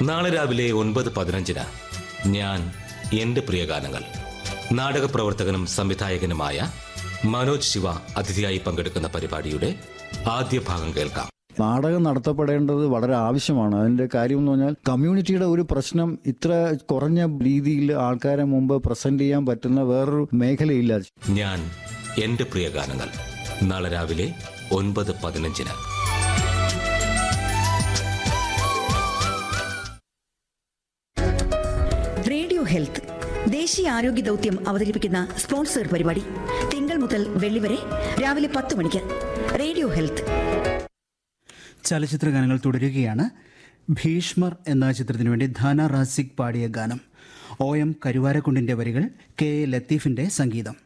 നാളെ രാവിലെ ഒൻപത് പതിനഞ്ചിന് ഞാൻ എന്റെ പ്രിയഗാനങ്ങൾ നാടക പ്രവർത്തകനും സംവിധായകനുമായ മനോജ് ശിവ അതിഥിയായി പങ്കെടുക്കുന്ന പരിപാടിയുടെ ആദ്യ ഭാഗം കേൾക്കാം നാടകം നടത്തപ്പെടേണ്ടത് വളരെ ആവശ്യമാണ് അതിന്റെ കാര്യം എന്ന് പറഞ്ഞാൽ കമ്മ്യൂണിറ്റിയുടെ ഒരു പ്രശ്നം ഇത്ര കുറഞ്ഞ രീതിയിൽ ആൾക്കാരെ മുമ്പ് പ്രസന്റ് ചെയ്യാൻ പറ്റുന്ന വേറൊരു മേഖലയില്ല ഞാൻ എന്റെ പ്രിയഗാനങ്ങൾ നാളെ രാവിലെ ഒൻപത് പതിനഞ്ചിന് റേഡിയോ ഹെൽത്ത് ദേശീയ ആരോഗ്യ ദൗത്യം അവതരിപ്പിക്കുന്ന സ്പോൺസർ പരിപാടി തിങ്കൾ മുതൽ വെള്ളി വരെ രാവിലെ പത്ത് മണിക്ക് റേഡിയോ ഹെൽത്ത് ചലച്ചിത്ര ഗാനങ്ങൾ തുടരുകയാണ് ഭീഷ്മർ എന്ന ചിത്രത്തിനു വേണ്ടി ധാന റാസിക് പാടിയ ഗാനം ഒ എം കരുവാരക്കുണ്ടിന്റെ വരികൾ കെ എ ലത്തീഫിന്റെ സംഗീതം